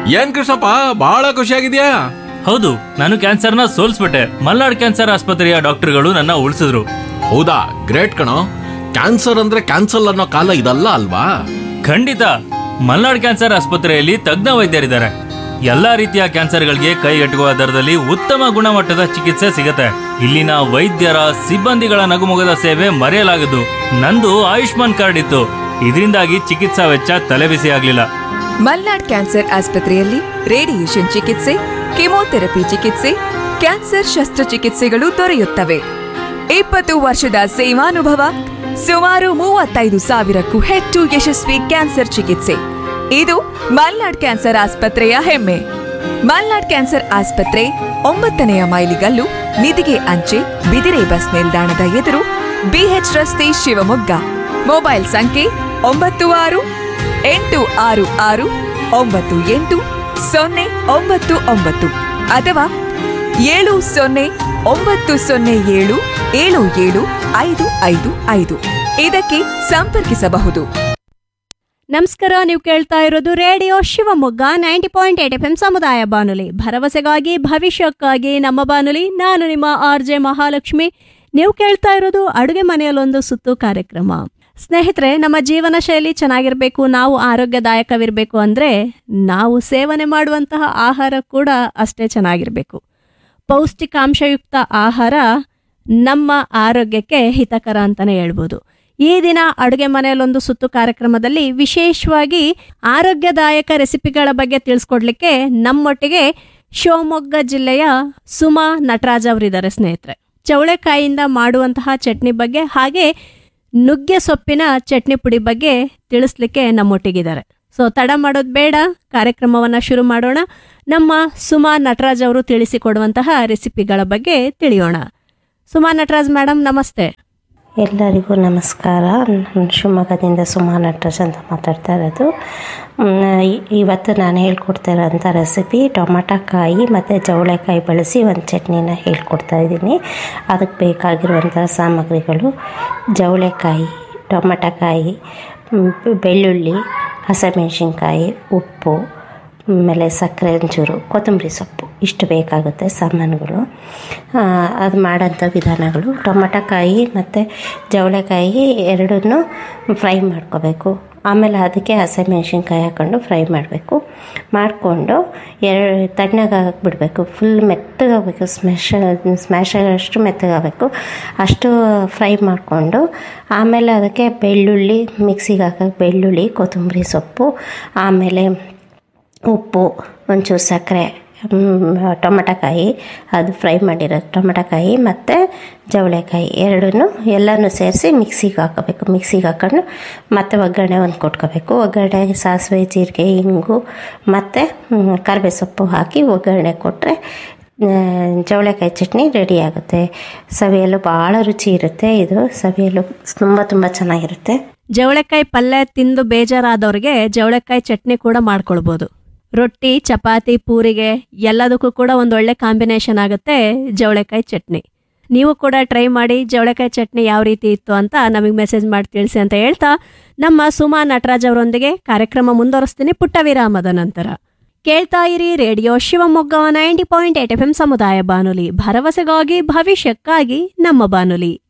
ಏನ್ ಕೃಷ್ಣಪ್ಪ ಬಹಳ ಖುಷಿಯಾಗಿದ್ಯಾ ಹೌದು ನಾನು ಕ್ಯಾನ್ಸರ್ನ ಸೋಲ್ಸ್ಬಿಟ್ಟೆ ಮಲ್ನಾಡ್ ಕ್ಯಾನ್ಸರ್ ಆಸ್ಪತ್ರೆಯ ಡಾಕ್ಟರ್ಗಳು ನನ್ನ ಉಳಿಸಿದ್ರು ಹೌದಾ ಗ್ರೇಟ್ ಕಣೋ ಕ್ಯಾನ್ಸರ್ ಅಂದ್ರೆ ಕ್ಯಾನ್ಸಲ್ ಅನ್ನೋ ಕಾಲ ಇದಲ್ಲ ಅಲ್ವಾ ಖಂಡಿತ ಮಲ್ನಾಡ್ ಕ್ಯಾನ್ಸರ್ ಆಸ್ಪತ್ರೆಯಲ್ಲಿ ತಜ್ಞ ವೈದ್ಯರಿದ್ದಾರೆ ಎಲ್ಲಾ ರೀತಿಯ ಕ್ಯಾನ್ಸರ್ಗಳಿಗೆ ಕೈಗೆಟುಕುವ ದರದಲ್ಲಿ ಉತ್ತಮ ಗುಣಮಟ್ಟದ ಚಿಕಿತ್ಸೆ ಸಿಗತ್ತೆ ಇಲ್ಲಿನ ವೈದ್ಯರ ಸಿಬ್ಬಂದಿಗಳ ನಗುಮೊಗದ ಸೇವೆ ಮರೆಯಲಾಗದು ನಂದು ಆಯುಷ್ಮಾನ್ ಕಾರ್ಡ್ ಇತ್ತು ಇದರಿಂದಾಗಿ ಚಿಕಿತ್ಸಾ ವೆಚ್ಚ ತಲೆಬಿಸಿ ಆಗ್ಲಿಲ್ಲ ಮಲ್ನಾಡ್ ಕ್ಯಾನ್ಸರ್ ಆಸ್ಪತ್ರೆಯಲ್ಲಿ ರೇಡಿಯೇಷನ್ ಚಿಕಿತ್ಸೆ ಕೆಮೊಥೆರಪಿ ಚಿಕಿತ್ಸೆ ಕ್ಯಾನ್ಸರ್ ಶಸ್ತ್ರಚಿಕಿತ್ಸೆಗಳು ದೊರೆಯುತ್ತವೆ ಇಪ್ಪತ್ತು ವರ್ಷದ ಸೇವಾನುಭವ ಸುಮಾರು ಮೂವತ್ತೈದು ಸಾವಿರಕ್ಕೂ ಹೆಚ್ಚು ಯಶಸ್ವಿ ಕ್ಯಾನ್ಸರ್ ಚಿಕಿತ್ಸೆ ಇದು ಮಲ್ನಾಡ್ ಕ್ಯಾನ್ಸರ್ ಆಸ್ಪತ್ರೆಯ ಹೆಮ್ಮೆ ಮಲ್ನಾಡ್ ಕ್ಯಾನ್ಸರ್ ಆಸ್ಪತ್ರೆ ಒಂಬತ್ತನೆಯ ಮೈಲಿಗಲ್ಲು ನಿಧಿಗೆ ಅಂಚೆ ಬಿದಿರೆ ಬಸ್ ನಿಲ್ದಾಣದ ಎದುರು ಬಿಎಚ್ ರಸ್ತೆ ಶಿವಮೊಗ್ಗ ಮೊಬೈಲ್ ಸಂಖ್ಯೆ ಒಂಬತ್ತು ಆರು ಎಂಟು ಆರು ಆರು ಒಂಬತ್ತು ಎಂಟು ಸೊನ್ನೆ ಒಂಬತ್ತು ಒಂಬತ್ತು ಅಥವಾ ಏಳು ಸೊನ್ನೆ ಒಂಬತ್ತು ಸೊನ್ನೆ ಏಳು ಏಳು ಏಳು ಐದು ಐದು ಐದು ಇದಕ್ಕೆ ಸಂಪರ್ಕಿಸಬಹುದು ನಮಸ್ಕಾರ ನೀವು ಕೇಳ್ತಾ ಇರೋದು radio Shivamogga ninety point eight F M ಸಮುದಾಯ ಬಾನುಲಿ ಭರವಸೆಗಾಗಿ ಭವಿಷ್ಯಕ್ಕಾಗಿ ನಮ್ಮ ಬಾನುಲಿ ನಾನು ನಿಮ್ಮ ಆರ್ ಜೆ ಮಹಾಲಕ್ಷ್ಮಿ ನೀವು ಕೇಳ್ತಾ ಇರೋದು ಅಡುಗೆ ಮನೆಯಲ್ಲೊಂದು ಸುತ್ತು ಕಾರ್ಯಕ್ರಮ ಸ್ನೇಹಿತರೆ ನಮ್ಮ ಜೀವನ ಶೈಲಿ ಚೆನ್ನಾಗಿರಬೇಕು ನಾವು ಆರೋಗ್ಯದಾಯಕವಿರಬೇಕು ಅಂದರೆ ನಾವು ಸೇವನೆ ಮಾಡುವಂತಹ ಆಹಾರ ಕೂಡ ಅಷ್ಟೇ ಚೆನ್ನಾಗಿರಬೇಕು ಪೌಷ್ಟಿಕಾಂಶಯುಕ್ತ ಆಹಾರ ನಮ್ಮ ಆರೋಗ್ಯಕ್ಕೆ ಹಿತಕರ ಅಂತಲೇ ಹೇಳ್ಬೋದು ಈ ದಿನ ಅಡುಗೆ ಮನೆಯಲ್ಲೊಂದು ಸುತ್ತು ಕಾರ್ಯಕ್ರಮದಲ್ಲಿ ವಿಶೇಷವಾಗಿ ಆರೋಗ್ಯದಾಯಕ ರೆಸಿಪಿಗಳ ಬಗ್ಗೆ ತಿಳಿಸ್ಕೊಡ್ಲಿಕ್ಕೆ ನಮ್ಮೊಟ್ಟಿಗೆ ಶಿವಮೊಗ್ಗ ಜಿಲ್ಲೆಯ ಸುಮಾ ನಟರಾಜ್ ಅವರಿದ್ದಾರೆ ಸ್ನೇಹಿತರೆ ಚೌಳೆಕಾಯಿಯಿಂದ ಮಾಡುವಂತಹ ಚಟ್ನಿ ಬಗ್ಗೆ ಹಾಗೆ ನುಗ್ಗೆ ಸೊಪ್ಪಿನ ಚಟ್ನಿ ಪುಡಿ ಬಗ್ಗೆ ತಿಳಿಸ್ಲಿಕ್ಕೆ ನಮ್ಮೊಟ್ಟಿಗಿದ್ದಾರೆ ಸೊ ತಡ ಮಾಡೋದು ಬೇಡ ಕಾರ್ಯಕ್ರಮವನ್ನು ಶುರು ಮಾಡೋಣ ನಮ್ಮ ಸುಮಾ ನಟರಾಜ್ ಅವರು ತಿಳಿಸಿಕೊಡುವಂತಹ ರೆಸಿಪಿಗಳ ಬಗ್ಗೆ ತಿಳಿಯೋಣ ಸುಮಾ ನಟರಾಜ್ ಮೇಡಮ್ ನಮಸ್ತೆ ಎಲ್ಲರಿಗೂ ನಮಸ್ಕಾರ ನಾನು ಶಿವಮೊಗ್ಗದಿಂದ ಸುಮಾ ನಟರಾಜ್ ಅಂತ ಮಾತಾಡ್ತಾ ಇರೋದು ಮ್, ಇ- ಇವತ್ತು ನಾನು ಹೇಳ್ಕೊಡ್ತಾ ಇರೋಂಥ ರೆಸಿಪಿ ಟೊಮಟೊ ಕಾಯಿ ಮತ್ತು ಜವಳೆಕಾಯಿ ಬಳಸಿ ಒಂದು ಚಟ್ನಿನ ಹೇಳ್ಕೊಡ್ತಾ ಇದ್ದೀನಿ ಅದಕ್ಕೆ ಬೇಕಾಗಿರುವಂಥ ಸಾಮಗ್ರಿಗಳು ಜವಳೆಕಾಯಿ ಟೊಮಟೊ ಕಾಯಿ ಮ್, ಬೆಳ್ಳುಳ್ಳಿ ಹಸಿಮೆಣ್ಸಿನ್ಕಾಯಿ ಉಪ್ಪು ಆಮೇಲೆ ಸಕ್ಕರೆ ಒಂಚೂರು ಕೊತ್ತಂಬರಿ ಸೊಪ್ಪು ಇಷ್ಟು ಬೇಕಾಗುತ್ತೆ ಸಾಮಾನುಗಳು ಆ, ಅದು ಮಾಡೋಂಥ ವಿಧಾನಗಳು ಟೊಮಟೊ ಕಾಯಿ ಮತ್ತು ಜವಳೆಕಾಯಿ ಎರಡನ್ನೂ ಫ್ರೈ ಮಾಡ್ಕೋಬೇಕು ಆಮೇಲೆ ಅದಕ್ಕೆ ಹಸಿಮೆಣ್ಸಿನ್ಕಾಯಿ ಹಾಕ್ಕೊಂಡು ಫ್ರೈ ಮಾಡಬೇಕು ಮಾಡಿಕೊಂಡು ಎರಡು ತಣ್ಣಗೆ ಬಿಡಬೇಕು ಫುಲ್ ಮೆತ್ತಗಾಗಬೇಕು ಸ್ಮ್ಯಾಶ್ ಸ್ಮ್ಯಾಶ್ ಅಷ್ಟು ಮೆತ್ತಗಾಗಬೇಕು ಅಷ್ಟು ಫ್ರೈ ಮಾಡಿಕೊಂಡು ಆಮೇಲೆ ಅದಕ್ಕೆ ಬೆಳ್ಳುಳ್ಳಿ ಮಿಕ್ಸಿಗೆ ಹಾಕಕ್ಕೆ ಬೆಳ್ಳುಳ್ಳಿ ಕೊತ್ತಂಬರಿ ಸೊಪ್ಪು ಆಮೇಲೆ ಉಪ್ಪು ಒಂಚೂರು ಸಕ್ಕರೆ ಟೊಮಟಕಾಯಿ ಅದು ಫ್ರೈ ಮಾಡಿರೋದು ಟೊಮಟಕಾಯಿ ಮತ್ತು ಜವಳೆಕಾಯಿ ಎರಡನ್ನೂ ಎಲ್ಲನೂ ಸೇರಿಸಿ ಮಿಕ್ಸಿಗೆ ಹಾಕೋಬೇಕು ಮಿಕ್ಸಿಗೆ ಹಾಕೊಂಡು ಮತ್ತೆ ಒಗ್ಗರಣೆ ಒಂದು ಕೊಟ್ಕೋಬೇಕು ಒಗ್ಗರಣೆಗೆ ಸಾಸಿವೆ ಜೀರಿಗೆ ಇಂಗು ಮತ್ತು ಕರಿಬೇ ಸೊಪ್ಪು ಹಾಕಿ ಒಗ್ಗರಣೆ ಕೊಟ್ಟರೆ ಜವಳೆಕಾಯಿ ಚಟ್ನಿ ರೆಡಿ ಆಗುತ್ತೆ ಸವಿಯಲು ಭಾಳ ರುಚಿ ಇರುತ್ತೆ ಇದು ಸವಿಯಲು ತುಂಬ ತುಂಬ ಚೆನ್ನಾಗಿರುತ್ತೆ ಜವಳೆಕಾಯಿ ಪಲ್ಯ ತಿಂದು ಬೇಜಾರಾದವ್ರಿಗೆ ಜವಳೆಕಾಯಿ ಚಟ್ನಿ ಕೂಡ ಮಾಡ್ಕೊಳ್ಬೋದು ರೊಟ್ಟಿ ಚಪಾತಿ ಪೂರಿಗೆ ಎಲ್ಲದಕ್ಕೂ ಕೂಡ ಒಂದು ಒಳ್ಳೆ ಕಾಂಬಿನೇಷನ್ ಆಗುತ್ತೆ ಜವಳೆಕಾಯಿ ಚಟ್ನಿ ನೀವು ಕೂಡ ಟ್ರೈ ಮಾಡಿ ಜವಳೆಕಾಯಿ ಚಟ್ನಿ ಯಾವ ರೀತಿ ಇತ್ತು ಅಂತ ನಮಗೆ ಮೆಸೇಜ್ ಮಾಡಿ ತಿಳಿಸಿ ಅಂತ ಹೇಳ್ತಾ ನಮ್ಮ ಸುಮಾ ನಟರಾಜ್ ಅವರೊಂದಿಗೆ ಕಾರ್ಯಕ್ರಮ ಮುಂದುವರಿಸ್ತೀನಿ ಪುಟ್ಟ ವಿರಾಮದ ನಂತರ ಕೇಳ್ತಾ ಇರಿ radio Shivamogga ninety point eight F M ಸಮುದಾಯ ಬಾನುಲಿ ಭರವಸೆಗಾಗಿ ಭವಿಷ್ಯಕ್ಕಾಗಿ ನಮ್ಮ ಬಾನುಲಿ